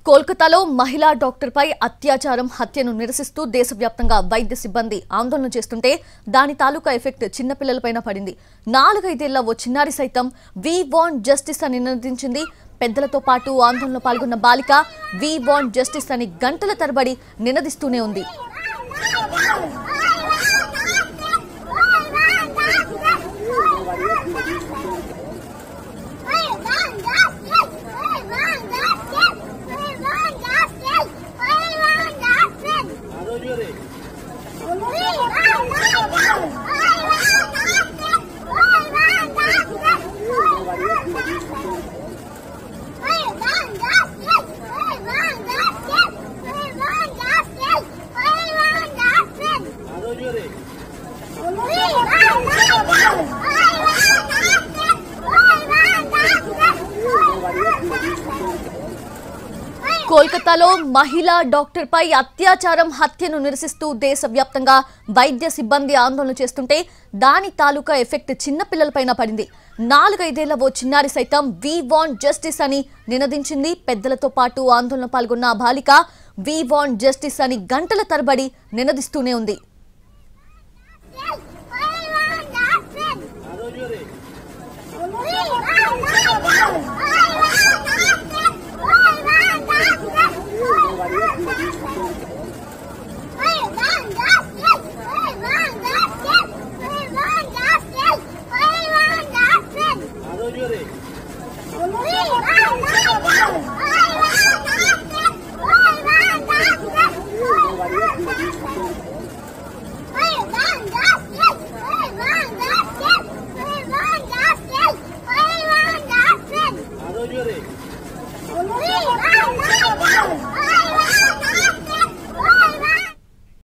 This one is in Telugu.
కోల్కతాలో మహిళా డాక్టర్పై అత్యాచారం హత్యను నిరసిస్తూ దేశవ్యాప్తంగా వైద్య సిబ్బంది ఆందోళన చేస్తుంటే దాని తాలూకా ఎఫెక్ట్ చిన్నపిల్లలపైన పడింది నాలుగైదేళ్ల ఓ చిన్నారి సైతం వి వాంట్ జస్టిస్ అని నినదించింది పెద్దలతో పాటు ఆందోళనలో పాల్గొన్న బాలిక వి వాంట్ జస్టిస్ అని గంటల తరబడి నినదిస్తూనే ఉంది కోల్కతాలో మహిళా డాక్టర్పై అత్యాచారం హత్యను నిరసిస్తూ దేశవ్యాప్తంగా వైద్య సిబ్బంది ఆందోళన చేస్తుంటే దాని తాలూకా ఎఫెక్ట్ చిన్నపిల్లలపైన పడింది నాలుగైదేళ్ల ఓ చిన్నారి సైతం వి వాంట్ జస్టిస్ అని నినదించింది పెద్దలతో పాటు ఆందోళన పాల్గొన్న ఆ బాలిక వి వాంట్ జస్టిస్ అని గంటల తరబడి నినదిస్తూనే ఉంది